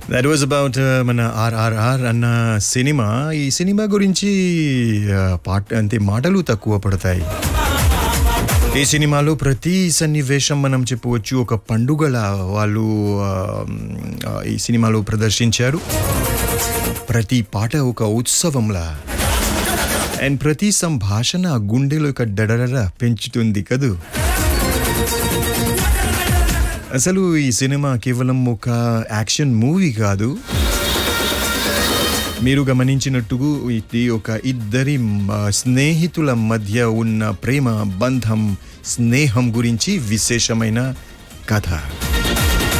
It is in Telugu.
దట్ వాజ్ అబౌట్ మన ఆర్ఆర్ఆర్ అన్న సినిమా ఈ సినిమా గురించి ఆ, పాట అంటే మాటలు తక్కువ పడతాయి ఈ సినిమాలో ప్రతి సన్నివేశం మనం చెప్పవచ్చు ఒక పండుగల వాళ్ళు ఆ, ఆ, ఈ సినిమాలో ప్రదర్శించారు ప్రతి పాట ఒక ఉత్సవంలా అండ్ ప్రతి సంభాషణ గుండెలో ఒక డడర పెంచుతుంది కదూ అసలు ఈ సినిమా కేవలం ఒక యాక్షన్ మూవీ కాదు మీరు గమనించినట్టుగా ఇది ఒక ఇద్దరి మ- స్నేహితుల మధ్య ఉన్న ప్రేమ బంధం స్నేహం గురించి విశేషమైన కథ